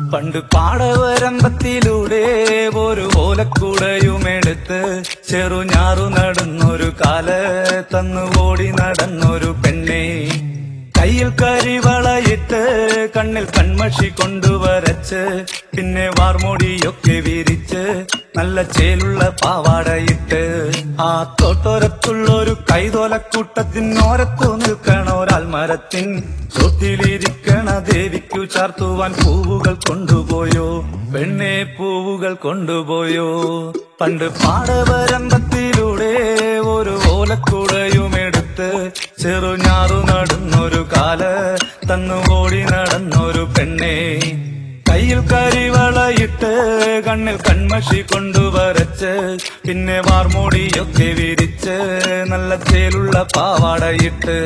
പണ്ട് പാടവരമ്പത്തിലൂടെ ഒരു ഓലക്കുടയുമെടുത്ത് ചെറുഞാറു നടന്നൊരു കാല് തന്നു ഓടി നടന്നൊരു പെണ്ണെ കയ്യിൽ കരിവളയിട്ട് കണ്ണിൽ കൺമഷി കൊണ്ടുവരച്ച് പിന്നെ വാർമൊടിയൊക്കെ വിരിച്ച് നല്ല ചേലുള്ള പാവാടയിട്ട് ആ തോട്ടോരത്തുള്ളൊരു കൈതോലക്കൂട്ടത്തിനോരത്തു നിൽക്കണ ഒരാൾ മരത്തിൻ തൊട്ടിലിരിക്കണ ദേവിക്കു ചാർത്തുവാൻ പൂവുകൾ കൊണ്ടുപോയോ പെണ്ണെ പൂവുകൾ കൊണ്ടുപോയോ പണ്ട് പാടവരമ്പത്തിലൂടെ ഒരു ഓലക്കുടയുമെടുത്ത് ചെറുഞാറു നടന്നൊരു കാല് തന്നു ഓടി നടന്നൊരു പെണ്ണെ കയ്യിൽ കരിവളയിട്ട് കണ്ണിൽ കൺമഷി കൊണ്ടുവരച്ച് പിന്നെ വാർമൂടിയൊക്കെ വിരിച്ച് നല്ല ചേലുള്ള പാവാടയിട്ട്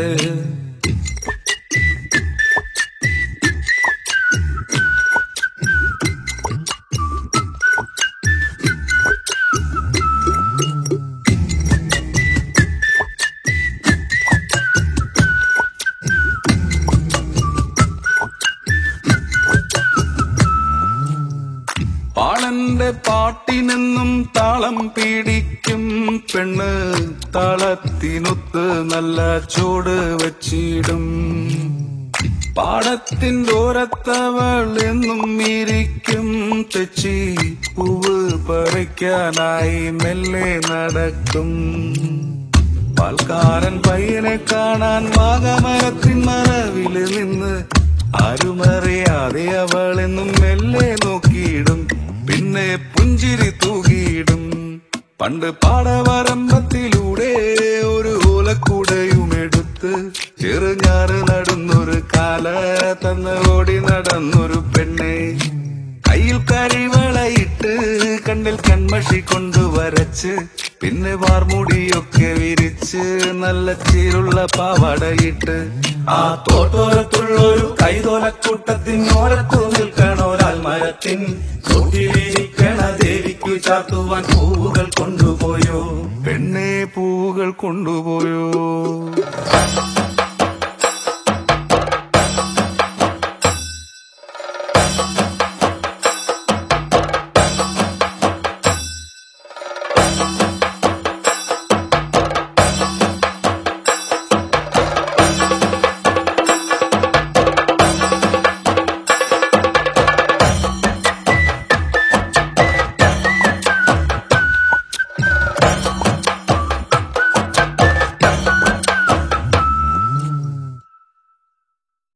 പാളന്റെ പാട്ടിനെന്നും താളം പീഡിക്കും പെണ്ണ് താളത്തിനൊത്ത് നല്ല ചൂട് വച്ചിടും പാടത്തിൻ്റെ ഓരത്തവൾ എന്നും ഇരിക്കും തെച്ചി പൂവ് പറിക്കാനായി മെല്ലെ നടക്കും പാൽക്കാരൻ പയ്യനെ കാണാൻ വാഗമരത്തിൻ മറവില് നിന്ന് ആരുമറിയാതെ അവളെന്നും മെല്ലെ നോക്കിയിടും പിന്നെ പുഞ്ചിരി തൂകിയിടും പണ്ട് പാടവരമ്പത്തിലൂടെ ഒരു ഓലക്കൂടയുമെടുത്ത് ചെറുഞാറ് നടന്നൊരു കാല തന്ന് ഓടി നടന്നൊരു പെണ്ണെ കയ്യിൽ കരിവളയിട്ട് കണ്ണിൽ കൺമഷി കൊണ്ടുവരച്ച് പിന്നെ വാർമുടിയൊക്കെ വിരിച്ച് നല്ല ചീരുള്ള പാവാടയിട്ട് ആ തോട്ടോരത്തുള്ളൊരു കൈതോലക്കൂട്ടത്തിനോരത്തു നിൽക്കണ ഒരാൾ മരത്തിൻ തൊട്ടിലിരിക്കണ ദേവിക്കു ചാർത്തുവാൻ പൂവുകൾ കൊണ്ടുപോയോ പെണ്ണെ പൂവുകൾ കൊണ്ടുപോയോ